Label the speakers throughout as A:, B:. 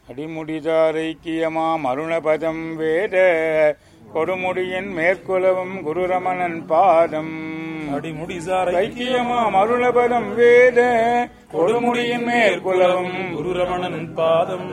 A: அடிமுடிதார் ஐக்கியமாம் அருணபதம் வேத கொடுமுடியின் மேற்குலவும் குருரமணன் பாதம்
B: அடிமுடிசார்
A: ஐக்கியமாம் அருணபதம் வேத கொடுமுடியின் மேற்குலவும்
B: குருரமணன் பாதம்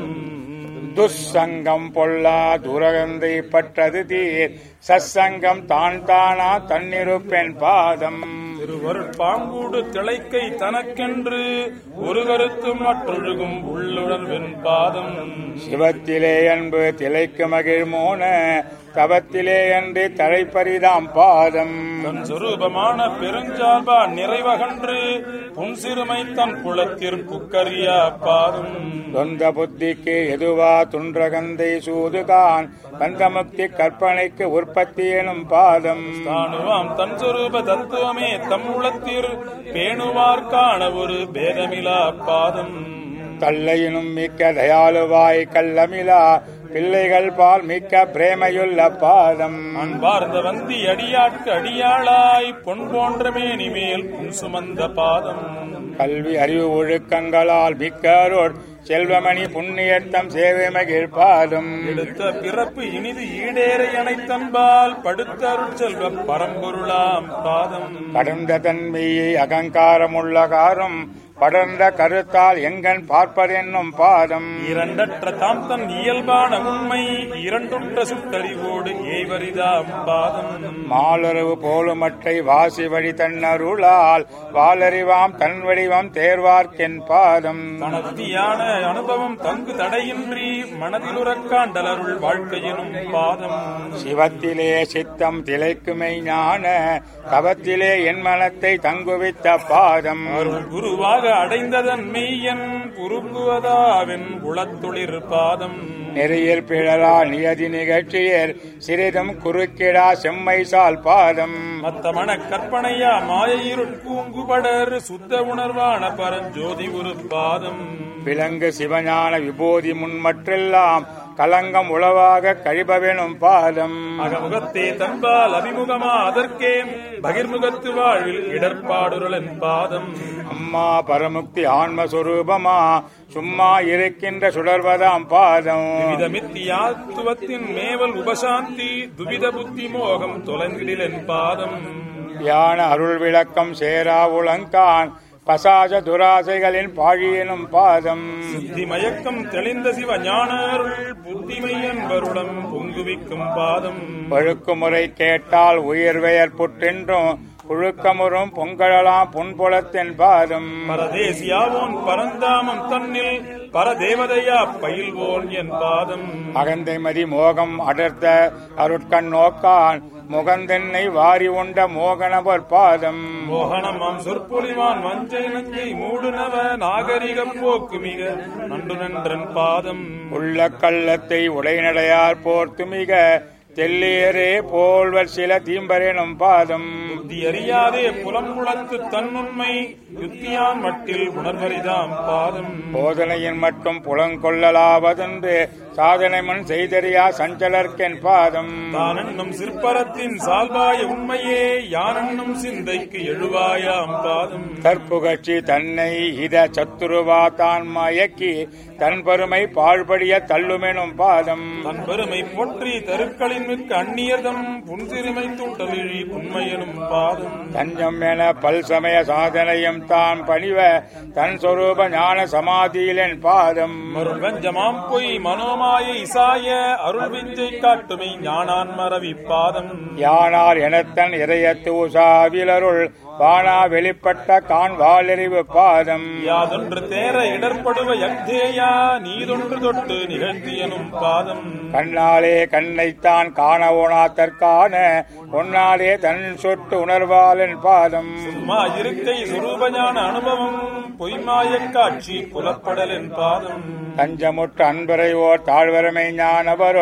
A: துஸ்சங்கம் பொல்லா துரகந்தை பற்றது தீர் சத்சங்கம் தான் தானா தன்னிருப்பென் பாதம்
B: திருவருட் பாங்கூடு திளைக்கை தனக்கென்று ஒரு கருத்து மற்றொழுகும் உள்ளுணர்வின் பாதம்
A: சிவத்திலே அன்பு திளைக்கு மகிழ் மோன தவத்திலே அன்று தழைப்பரிதாம் பாதம்
B: தன் சொரூபமான பெருஞ்சால்பா நிறைவகன்று புன்சிறுமை தன் குளத்திற்குக்கரியா பாதம்
A: சொந்த புத்திக்கு எதுவா துன்றகந்தை சூதுகான் பந்தமுக்தி கற்பனைக்கு உற்பத்தி எனும் பாதம்
B: தானுவாம் தன் சொரூப தத்துவமே தம் உளத்திற் பேணுவார் காண ஒரு பேதமிலா பாதம்
A: கல்லையினும் மிக்க தயாளுவாய் கல்லமிலா பிள்ளைகள் பால் மிக்க பிரேமையுள்ள பாதம்
B: அன்பார்ந்த வந்தி அடியாட்கு அடியாளாய் பொன் போன்ற மேனி மேல் புன் சுமந்த பாதம்
A: கல்வி அறிவு ஒழுக்கங்களால் மிக்காரோர் செல்வமணி புண்ணியத்தம் சேவை மகிழ் பாதம்
B: எடுத்த பிறப்பு இனிது ஈடேற அனைத்தன்பால் படுத்த அருட்செல்வ பரம்பொருளாம் பாதம்
A: கடந்த தன்மையை அகங்காரமுள்ள காரும் படர்ந்த கருத்தால் எங்கன் பார்ப்பதென்னும் பாதம்
B: இரண்டற்ற தாம் தன் இயல்பான உண்மை இரண்டுற்ற சுட்டறிவோடு ஏவரிதாம் பாதம்
A: மாலுறவு போலுமற்றை வாசி வழி தன்னருளால் வாலறிவாம் தன் வடிவம் தேர்வார்க்கென் பாதம்
B: தனத்தியான அனுபவம் தங்கு தடையின்றி மனதிலுறக்காண்டலருள் வாழ்க்கையினும் பாதம்
A: சிவத்திலே சித்தம் திளைக்குமை ஞான தவத்திலே என் மனத்தை தங்குவித்த பாதம்
B: அருள் குருவாக அடைந்ததன் மெய்யன் குறுங்குவதாவின் உளத்துளிர் பாதம்
A: நெறியில் பிழலா நியதி நிகழ்ச்சியர் சிறிதும் குறுக்கிடா செம்மைசால் பாதம்
B: மத்த மன கற்பனையா மாயையிருட் கூங்குபடர் சுத்த உணர்வான பரஞ்சோதி ஒரு பாதம்
A: விலங்கு சிவஞான விபூதி முன்மற்றெல்லாம் கலங்கம் உளவாக கழிபவெனும் பாதம்
B: அகமுகத்தே தன்பால் அபிமுகமா அதற்கே பகிர்முகத்து வாழ்வில் இடர்பாடுரலன் பாதம்
A: அம்மா பரமுக்தி ஆன்மஸ்வரூபமா சும்மா இருக்கின்ற சுடர்வதாம் பாதம்
B: விதமித்தியாத்துவத்தின் மேவல் உபசாந்தி துவித புத்தி மோகம் தொலைந்திடிலன் பாதம்
A: யான அருள் விளக்கம் சேரா உளங்கான் பசாஜ துராசைகளின் பாழியனும் பாதம்
B: புத்தி மயக்கம் தெளிந்த சிவ ஞானருள் புத்திமை என்பருடம் பொங்குவிக்கும் பாதம்
A: ஒழுக்குமுறை கேட்டால் உயிர் பெயர் புற்றென்றும் புழுக்கமுறும் பொங்கழலாம் புன்புலத்தின் பாதம்
B: பரதேசியாவோன் பரந்தாமம் தன்னில் பரதேவதையா பயில்வோன் என் பாதம்
A: அகந்தை மதி மோகம் அடர்த்த அருட்கண் நோக்கான் முகந்தென்னை வாரி உண்ட மோகனவர் பாதம்
B: மோகனமாம் சொற்பொழிவான் வஞ்சை நஞ்சை மூடுனவ நாகரிக போக்கு மிக நன்று நன்றன் பாதம்
A: உள்ள கள்ளத்தை உடைநடையார் போர்த்து மிக தெல்லியரே போல்வர் சில தீம்பரேனும் பாதம்
B: புத்தி அறியாதே புலம்புலத்து தன்னுண்மை யுத்தியான் மட்டில் உணர்வரிதாம் பாதம்
A: போதனையின் மட்டும் புலங்கொள்ளலாவதென்று சாதனை முன் செய்தறியா சஞ்சலர்க்கென் பாதம்
B: தான் என்னும் சிற்பரத்தின் சால்பாய உண்மையே யானென்னும் சிந்தைக்கு எழுவாயாம் பாதம்
A: கற்புகட்சி தன்னை இத சத்துருவா தான் மயக்கி தன் பெருமை பாழ்படிய தள்ளுமெனும் பாதம்
B: தன் பெருமை போற்றி தருக்களின் மிக்க அந்நியர்தம் புன்சிறுமை தூட்டலிழி உண்மையெனும் பாதம்
A: தஞ்சம் என பல் சமய சாதனையும் தான் பணிவ தன் சொரூப ஞான சமாதியிலென் பாதம்
B: மருள் வெஞ்சமாம் பொய் மனோமாயை இசாய அருள் விஞ்சை காட்டுமை ஞானான் மரவி பாதம்
A: யானார் எனத்தன் இதயத்து உசாவிலருள் வானா வெளிப்பட்ட கான் வாலறிவு பாதம்
B: யாதொன்று தேர இடர்படுவ யக்தேயா நீதொன்று தொட்டு நிகழ்த்தியனும் பாதம்
A: கண்ணாலே கண்ணைத்தான் காண ஓனாத்தற்கான பொன்னாலே தன் சொட்டு உணர்வாளன் பாதம்
B: சும்மா இருக்கை சுரூபஞான அனுபவம் பொய்மாயக் காட்சி புலப்படலின் பாதம்
A: தஞ்சமுற்ற அன்பரை ஓர் தாழ்வரமை ஞானவரோர்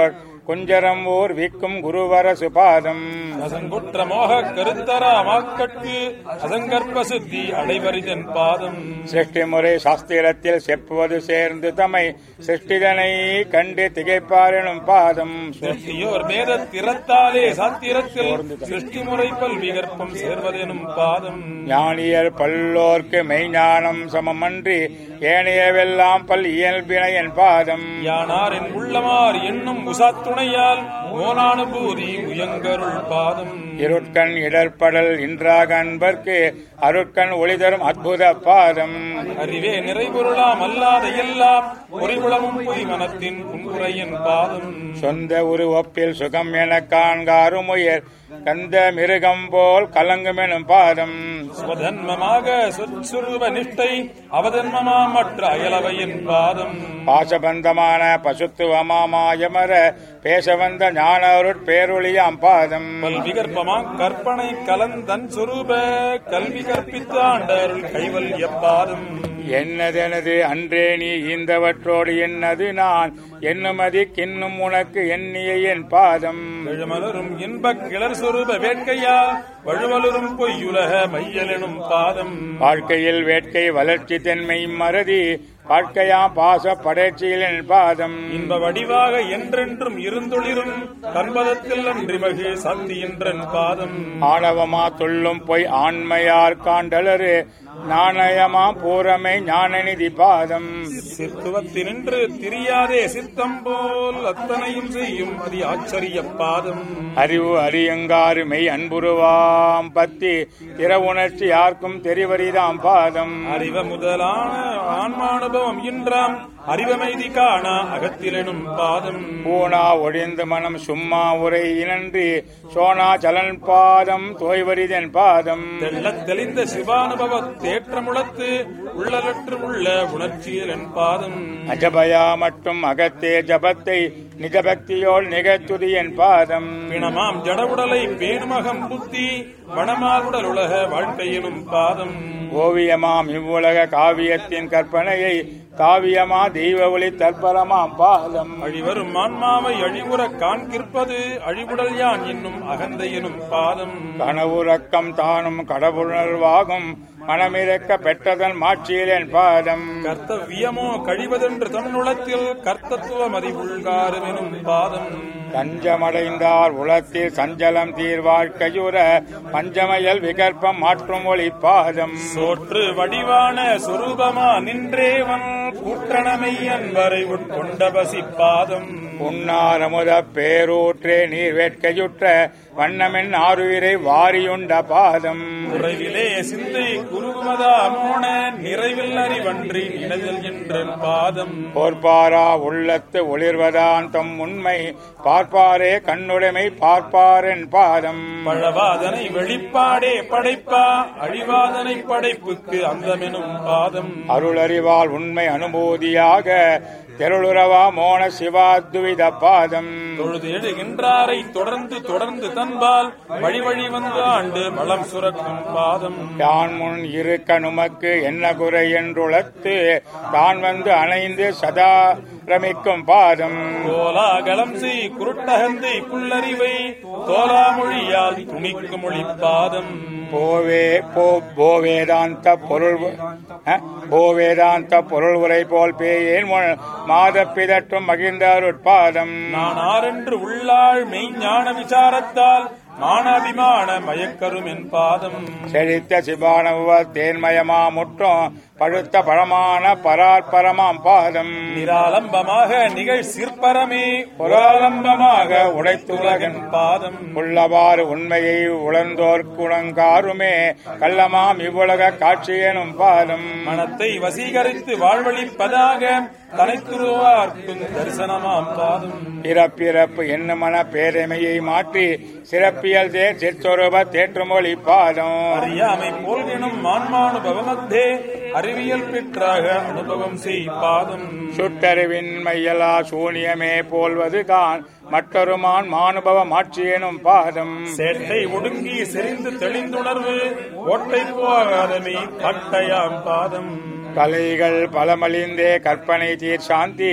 A: குஞ்சரம் ஓர் விக்கும் குருவர சுபாதம்
B: அசங்குற்ற மோக கருத்தரா மாக்கட்கு அசங்கற்ப சுத்தி அடைவரிதன் பாதம்
A: சிருஷ்டி முறை சாஸ்திரத்தில் செப்புவது சேர்ந்து தமை சிருஷ்டிதனை கண்டு திகைப்பாரெனும் பாதம்
B: சிருஷ்டியோர் வேத திறத்தாலே சாத்திரத்தில் சிருஷ்டி முறை பல்விகற்பம் சேர்வதெனும் பாதம்
A: ஞானியர் பல்லோர்க்கு மெய்ஞானம் சமமன்றி ஏனையவெல்லாம் பல் இயல்பினை என் பாதம்
B: யானாரின் உள்ளமார் என்னும் உசாத்துணையால் மோனானுபூதி முயங்கருள் பாதம்
A: இருட்கண் இடர்படல் இன்றாக அன்பர்க்கு அருட்கண் ஒளிதரும் அற்புத பாதம்
B: அறிவே நிறைபொருளாம் அல்லாத எல்லாம் பொறிகுளமும் பொய் மனத்தின் புன்குறையின் பாதம்
A: சொந்த உருவப்பில் சுகம் என காண்காருமுயர் கந்த மிருகம் போல் கலங்குமெனும் பாதம்
B: ஸ்வதன்மமாக சொற்சுருவ நிஷ்டை அவதன்மமா மற்ற அயலவையின் பாதம்
A: பாசபந்தமான பசுத்துவமாமாயமர பேச வந்த ஞானருட் பேரொளியாம் பாதம்
B: விகற்பமா கற்பனை கலந்தன் சுரூப கல்வி கற்பித்த ஆண்டருள் கைவல்ய பாதம்
A: என்னதெனது அன்றே நீ ஈந்தவற்றோடு என்னது நான் என்னுமதி கிண்ணும் உனக்கு எண்ணிய என் பாதம்
B: எழுமலரும் இன்பக் கிளர் சுரூப வேட்கையால் வழுவலரும் பொய்யுலக மையலெனும் பாதம்
A: வாழ்க்கையில் வேட்கை வளர்ச்சி தென்மை மறதி வாழ்க்கையாம் பாச படைச்சியில் என் பாதம்
B: இன்ப வடிவாக என்றென்றும் இருந்தொளிரும் கண்பதத்தில் அன்றி மகே சக்தி என்றன் பாதம்
A: ஆணவமா துள்ளும் பொய் ஆண்மையார் காண்டலரு நாணயமா பூரமை ஞானநிதி பாதம்
B: சித்துவத்தினின்று திரியாதே சித்தம் போல் அத்தனையும் செய்யும் அதி ஆச்சரிய பாதம்
A: அறிவு அறியங்காறு மெய் அன்புருவாம் பத்தி திற உணர்ச்சி யாருக்கும் தெரிவரிதாம் பாதம்
B: அறிவ முதலான ஆன்மானுபவம் இன்றாம் அறிவமைதி காண அகத்திலெனும் பாதம்
A: பூனா ஒழிந்து மனம் சும்மா உரை இனன்றி சோனா சலன் பாதம் தோய்வரிதன் பாதம்
B: தெள்ளத் தெளிந்த சிவானுபவ தேற்றமுளத்து உள்ளலற்று உள்ள உணர்ச்சியில் என் பாதம்
A: அஜபயா மட்டும் அகத்தே ஜபத்தை நிஜபக்தியோல் நிகழ்த்துதி என் பாதம்
B: பிணமாம் ஜடவுடலை பேணுமகம் புத்தி வனமாகுடல் உலக வாழ்க்கையினும் பாதம்
A: ஓவியமாம் இவ்வுலக காவியத்தின் கற்பனையை காவியமா தெய்வ ஒளி தற்பரமாம் பாதம்
B: அழிவரும் ஆன்மாவை அழிவுற காண்கிற்பது அழிவுடல் யான் என்னும் அகந்தை எனும் பாதம்
A: கனவுறக்கம் தானும் கடவுணர்வாகும் மனமிறக்க பெற்றதன் மாட்சியிலன் பாதம்
B: கர்த்தவியமோ கழிவதென்று தன்னுளத்தில் கர்த்தத்துவம் அறிவுள்காரும் எனும் பாதம்
A: தஞ்சமடைந்தார் உலத்தில் சஞ்சலம் தீர் வாழ்க்கையுற பஞ்சமயல் விகற்பம் மாற்றும் ஒளி பாதம்
B: சோற்று வடிவான சொரூபமா நின்றேவன் கூற்றணமை அன்பரை உட்கொண்ட பசி பாதம்
A: உன்னாரமுத பேரூற்றே நீர் வேட்கையுற்ற வண்ணமென் ஆறுயிரை வாரியுண்ட பாதம்
B: குறைவிலே சிந்தை குருகுமதா மோன நிறைவில் அறிவன்றி நினைதல் என்ற பாதம்
A: போர்ப்பாரா உள்ளத்து ஒளிர்வதான் தம் உண்மை பார்ப்பாரே கண்ணுடைமை பார்ப்பாரென் பாதம்
B: பழவாதனை வெளிப்பாடே படைப்பா அழிவாதனை படைப்புக்கு அந்தமெனும் பாதம்
A: அருளறிவால் உண்மை அனுபூதியாக தெருளுறவா மோன சிவாத்வித பாதம்
B: தொழுது எழுகின்றாரை தொடர்ந்து தொடர்ந்து தன்பால் வழி வழி வந்து ஆண்டு வளம் சுரக்கும் பாதம்
A: யான் முன் இருக்க நுமக்கு என்ன குறை என்றுளத்து தான் வந்து அணைந்து சதா ரமிக்கும் பாதம்
B: கோலாகலம் செய் குருட்டகந்தை புல்லறிவை தோலாமொழியால் துணிக்கு மொழி பாதம்
A: போவே போ போவேதாந்த பொருள் அஹ், போவேதாந்த பொருள் உரை போல் பேயேன் முன் மாத பிதற்றும் மகிழ்ந்தாருட்பாதம்
B: நான் ஆரென்று உள்ளாள் மெய்ஞான விசாரத்தால் மானாபிமான மயக்கரும் என் பாதம்
A: செழித்த சிபானவ தேன்மயமா முற்றும் பழுத்த பழமான பராற்பரமாம் பாதம்
B: நிராலம்பமாக நிகழ் சிற்பரமே
A: புராலம்பமாக உடைத்துலகன்
B: பாதம்
A: உள்ளவாறு உண்மையை உணர்ந்தோர்க்குணங்காருமே கள்ளமாம் இவ்வுலக காட்சியெனும் பாதம்
B: மனத்தை வசீகரித்து வாழ்வழிப்பதாக தனைத்துருவார்க்கும் தரிசனமாம் பாதம்
A: பிறப்பிறப்பு என்னுமன பேரமையை மாற்றி சிறப்பியல் தேர் சிற்சொருப தேற்றுமொழி பாதம்
B: அறியாமை போல் எனும் மான்மானுபவமத்தே அறிவியல் பெற்றாக அனுபவம் செய் பாதம்
A: சுட்டறிவின் மையலா சூனியமே போல்வது கான் மற்றொருமான் மானுபவ மாட்சியெனும் பாதம்
B: சேட்டை ஒடுங்கி செறிந்து தெளிந்துணர்வு ஓட்டை போகாதமை கட்டையாம் பாதம்
A: கலைகள் பலமழிந்தே கற்பனை தீர் சாந்தி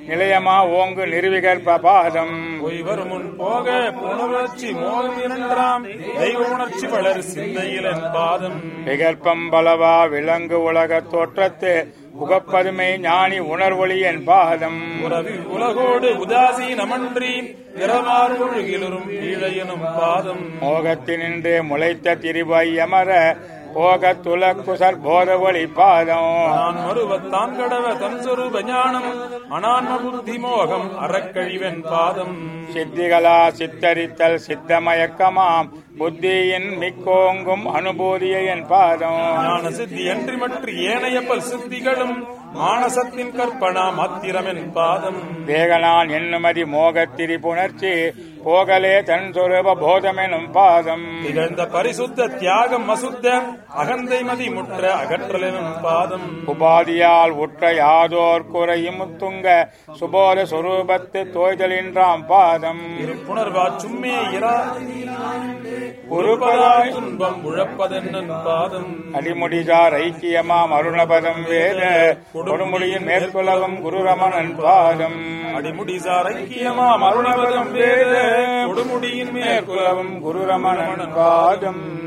A: நிலையமா ஓங்கு நிர்விகற்ப பாதம்
B: பொய் வரும் முன் போக புணர்ச்சி மோகம் இரண்டாம் தெய்வ உணர்ச்சி வளர் சிந்தையில் என் பாதம்
A: விகற்பம் பலவா விலங்கு உலக தோற்றத்து உகப்பதுமை ஞானி உணர்வொளி என் பாதம்
B: உறவி உலகோடு உதாசீனமன்றி பிறவாறுகிலும் கீழையனும் பாதம்
A: மோகத்தினின்று முளைத்த திரிவாய் அமர போக துலக்குசர் போதவொளி பாதம்
B: நான் மறுவத்தான் கடவ தன் சொரூப ஞானம் அனான்ம புத்தி மோகம் அறக்கழிவன் பாதம்
A: சித்திகளா சித்தரித்தல் சித்தமயக்கமாம் புத்தியின் மிக்கோங்கும் அனுபூதிய என் பாதம்
B: ஞான சித்தி அன்றி மற்ற ஏனைய பல் சித்திகளும் மானசத்தின் கற்பனா மாத்திரமென் பாதம்
A: வேகனான் என்னுமதி மோகத்திரி புணர்ச்சி போகலே தன் சொரூப போதமெனும் பாதம்
B: திகழ்ந்த பரிசுத்த தியாகம் அசுத்த அகந்தை மதி முற்ற அகற்றலெனும் பாதம்
A: உபாதியால் உற்ற யாதோர் குறையும் துங்க சுபோத சுரூபத்து தோய்தலின்றாம் பாதம்
B: புணர்வா சும்மே இரா ஒருபதாய் துன்பம் உழப்பதென்னன் பாதம்
A: அடிமுடிசார் ஐக்கியமாம் அருணபதம் வேத கொடுமுடியின் மேற்குலகம் குருரமணன் பாதம்
B: அடிமுடிசார் ஐக்கியமாம் அருணபதம் வேத கொடுமுடியின் மேற்குலவும்
A: குருரமணன் பாதம்